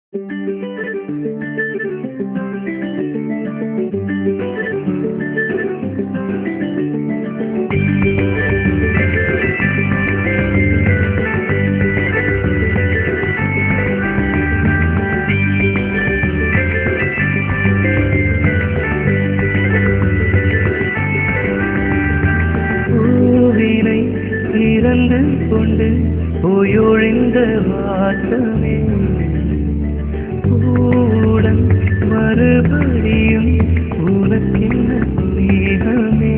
பூவினை இறந்து கொண்டு போயொழிந்த வாசமே பூடன் மறுபடியும் உனக்கென்ன ஸ்நேகமே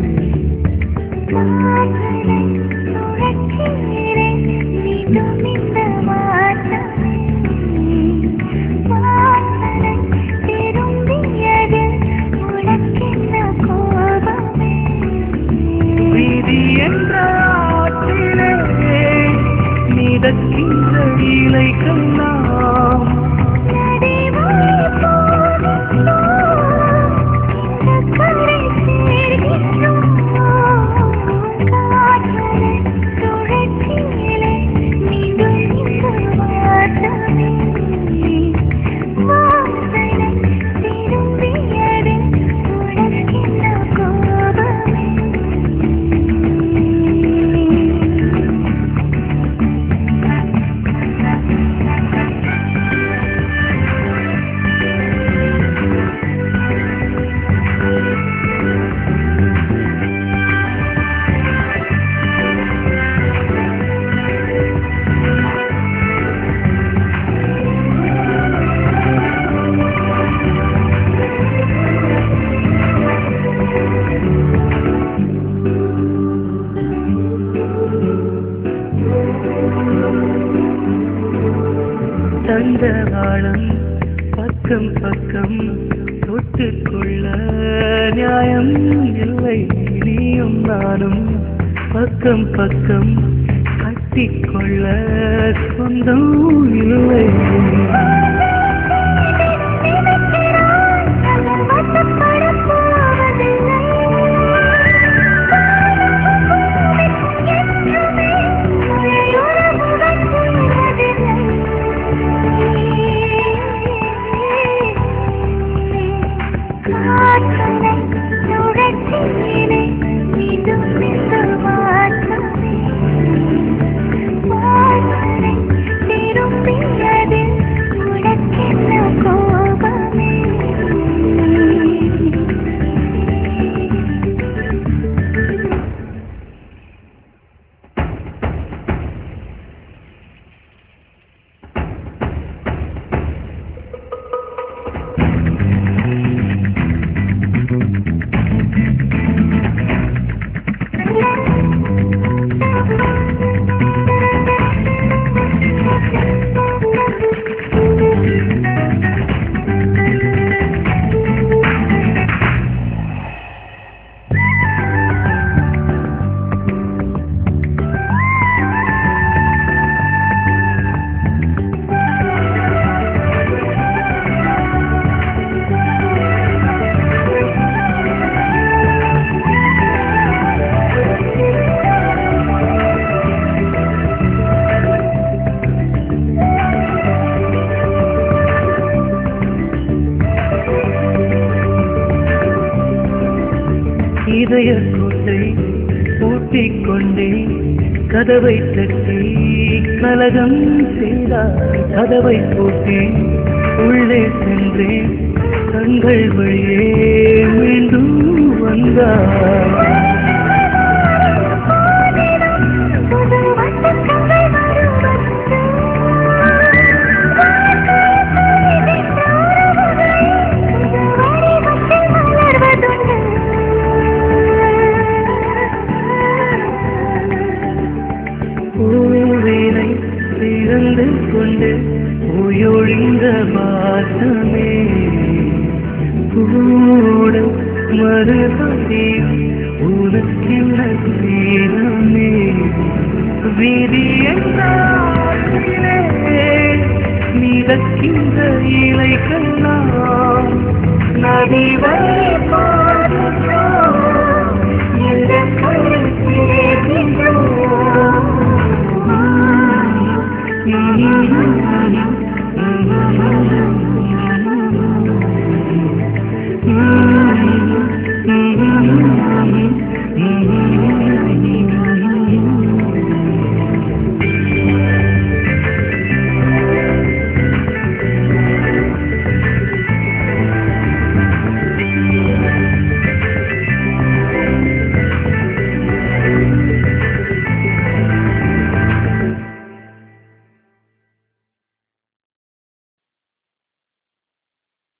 விதி என்ற ஆற்றிலே மிதக்கின்ற இலைக்கெல்லாம் தண்டவாளம் பக்கம் பக்கம் தொட்டுக்கொள்ள நியாயம் இல்லை நீயும் நானும் பக்கம் பக்கம் கட்டிக்கொள்ள சொந்தம் இல்லை இதய கோட்டை பூட்டிக் கொண்டே கதவை தட்டி கலகம் செய்தார் கதவை பூட்டி உள்ளே சென்றேன் கண்கள் வழியே மீண்டும் வந்தார் பூவினை திறந்து கொண்டு உயொழிந்த வாசமே கூட மறுபடியும் உனக்கென்ன தீரமே விதி என்றாலே மிதக்கின்ற இலைக்கெல்லாம் நதி வரை பாடுகிறோம் எந்த கையில் சேர்கின்றோம்